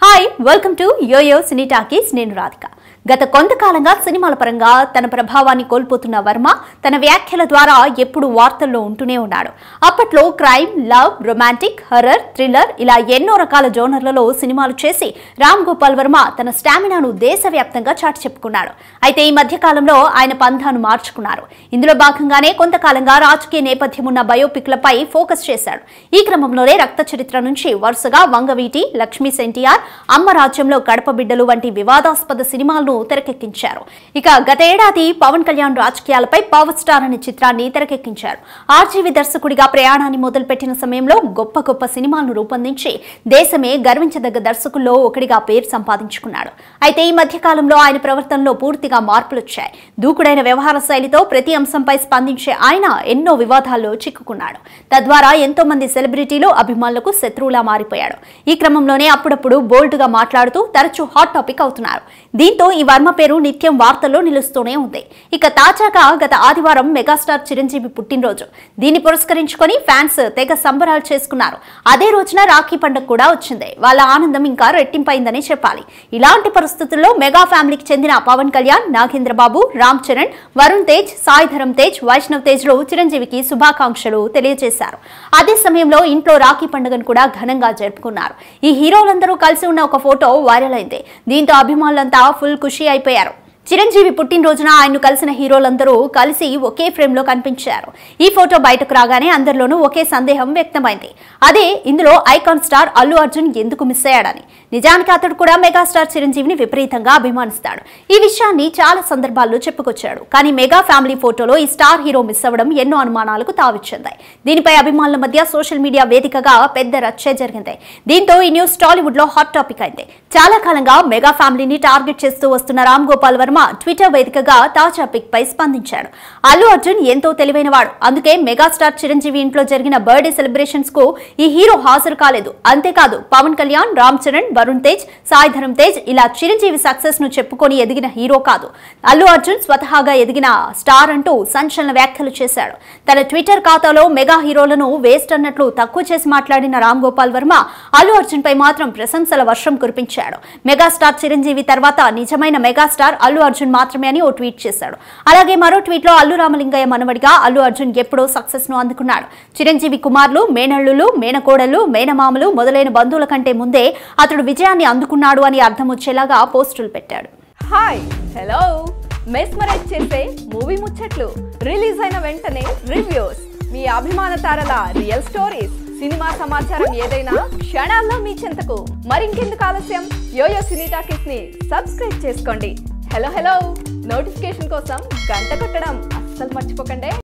hi welcome to yoyo cine talkies నేను రాధిక గత కొంతకాలంగా సినిమాల పరంగా తన ప్రభావాన్ని కోల్పోతున్న వర్మ తన వ్యాఖ్యల ద్వారా ఎప్పుడు వార్తల్లో ఉంటూనే ఉన్నాడు అప్పట్లో crime love romantic horror thriller ఇలా ఎన్నో రకాల జోనర్లలో సినిమాలు చేసి రామ్ గోపాల్ వర్మ తన స్టామినాను దేశవ్యాప్తంగా చాటి చెప్పుకున్నాడు అయితే ఈ మధ్య కాలంలో ఆయన పంథాను మార్చుకున్నారు ఇందులో భాగంగానే కొంతకాలంగా రాజకీయ నేపథ్యం ఉన్న బయోపిక్లపై ఫోకస్ చేశాడు ఈ క్రమంలోనే రక్త చరిత్ర నుంచి వరుసగా వంగవీటి లక్ష్మీ సెన్టీఆర్ అమ్మ రాజ్యంలో కడప బిడ్డలు వంటి వివాదాస్పద సినిమాలను తెరకెక్కించారు ఇక గత ఏడాది పవన్ కళ్యాణ్ రాజకీయాలపై పవర్ స్టార్ అనే చిత్రాన్ని తెరకెక్కించారు ఆర్జీవి దర్శకుడిగా ప్రయాణాన్ని మొదలుపెట్టిన సమయంలో గొప్ప గొప్ప సినిమాలను రూపొందించి దేశమే గర్వించదగ్గ దర్శకుల్లో ఒకడిగా పేరు సంపాదించుకున్నాడు అయితే ఈ మధ్య కాలంలో ఆయన ప్రవర్తనలో పూర్తిగా మార్పులు వచ్చాయి దూకుడైన వ్యవహార శైలితో ప్రతి అంశంపై స్పందించే ఆయన ఎన్నో వివాదాల్లో చిక్కుకున్నాడు తద్వారా ఎంతో మంది సెలబ్రిటీలు అభిమానులకు శత్రువులా మారిపోయాడు ఈ క్రమంలోనే అప్పుడప్పుడు బోల్డ్ గా మాట్లాడుతూ తరచూ హాట్ టాపిక్ అవుతున్నారు దీంతో ఈ వర్మ పేరు నిత్యం వార్తల్లో నిలుస్తూనే ఉంది ఇక తాజాగా గత ఆదివారం మెగాస్టార్ చిరంజీవి పుట్టినరోజు దీన్ని పురస్కరించుకొని ఫ్యాన్స్ తెగ సంబరాలు చేసుకున్నారు అదే రోజున రాఖీ పండుగ కూడా వచ్చింది వాళ్ళ ఆనందం ఇంకా రెట్టింపైందని చెప్పాలి ఇలాంటి పరిస్థితుల్లో మెగా ఫ్యామిలీకి చెందిన పవన్ కళ్యాణ్ నాగేంద్ర బాబు రామ్ చరణ్ వరుణ్ తేజ్ సాయి ధరమ్ తేజ్ వైష్ణవ్ తేజ్ లు చిరంజీవికి శుభాకాంక్షలు తెలియజేశారు అదే సమయంలో ఇంట్లో రాఖీ పండుగను కూడా ఘనంగా జరుపుకున్నారు ఈ హీరోలందరూ కలిసి ఉన్న ఒక ఫోటో వైరల్ అయింది దీంతో అభిమానులంతా ఫుల్ ఖుషి అయిపోయారు చిరంజీవి పుట్టినరోజున ఆయన్ను కలిసిన హీరోలందరూ కలిసి ఒకే ఫ్రేమ్ లో కనిపించారు ఈ ఫోటో బయటకు రాగానే అందరిలోనూ ఒకే సందేహం వ్యక్తమైంది అదే ఇందులో ఐకాన్ స్టార్ అల్లు అర్జున్ ఎందుకు మిస్ అయ్యాడని నిజానికి అతడు కూడా మెగాస్టార్ చిరంజీవిని విపరీతంగా అభిమానిస్తాడు ఈ విషయాన్ని చాలా సందర్భాల్లో చెప్పుకొచ్చాడు కానీ మెగా ఫ్యామిలీ ఫోటోలో ఈ స్టార్ హీరో మిస్ అవ్వడం ఎన్నో అనుమానాలకు తావిచ్చింది దీనిపై అభిమానుల మధ్య సోషల్ మీడియా వేదికగా పెద్ద రచ్చే జరిగింది దీంతో ఈ న్యూస్ టాలీవుడ్ లో హాట్ టాపిక్ అయింది చాలా కాలంగా మెగా ఫ్యామిలీని టార్గెట్ చేస్తూ వస్తున్న రామ్ గోపాల్ వర్మ ట్విట్టర్ వేదికగా తాజా పిక్ పై స్పందించాడు అల్లు అర్జున్ ఎంతో తెలివైనవాడు అందుకే మెగాస్టార్ చిరంజీవి ఇంట్లో జరిగిన బర్త్డే సెలబ్రేషన్స్ కు ఈ హీరో హాజరు కాలేదు అంతేకాదు పవన్ కళ్యాణ్ రామ్ చరణ్ వరుణ్ తేజ్ సాయి ధరమ్ తేజ్ ఇలా చిరంజీవి సక్సెస్ ను చెప్పుకొని ఎదిగిన హీరో కాదు అల్లు అర్జున్ స్వతహాగా ఎదిగిన స్టార్ అంటూ సంచలన వ్యాఖ్యలు చేశాడు తన ట్విట్టర్ ఖాతాలో మెగా హీరోలను వేస్ట్ అన్నట్లు తక్కువ చేసి మాట్లాడిన రామ్ గోపాల్ వర్మ అల్లు అర్జున్ పై మాత్రం ప్రశంసల వర్షం కురిపించాడు మెగాస్టార్ చిరంజీవి తర్వాత నిజమైన మెగాస్టార్ అల్లు అర్జున్ మాత్రమే అని ఓ ట్వీట్ చేశాడు అలాగే మరో ట్వీట్ లో అల్లు రామలింగయ్య మనవడిగా అల్లు అర్జున్ ఎప్పుడో సక్సెస్ ను అందుకున్నాడు చిరంజీవి కుమారులు మేనల్లులు మేనకోడలు మేనమామలు మొదలైన బంధువుల కంటే ముందే అతడు విజయాన్ని అందుకున్నాడు అని అర్థం వచ్చేలాగా పోస్టులు పెట్టాడు హాయ్ హలో మెస్మరైజ్ చేసే మూవీ ముచ్చట్లు రిలీజ్ అయిన వెంటనే రివ్యూస్ మీ అభిమాన తారల రియల్ స్టోరీస్ సినిమా సమాచారం ఏదైనా క్షణాల్లో మీ చెంతకు మరింకెందుకు ఆలస్యం యోయో సినీ టాకీస్ ని సబ్స్క్రైబ్ చేసుకోండి హలో హలో నోటిఫికేషన్ కోసం గంట కొట్టడం అస్సలు మర్చిపోకండి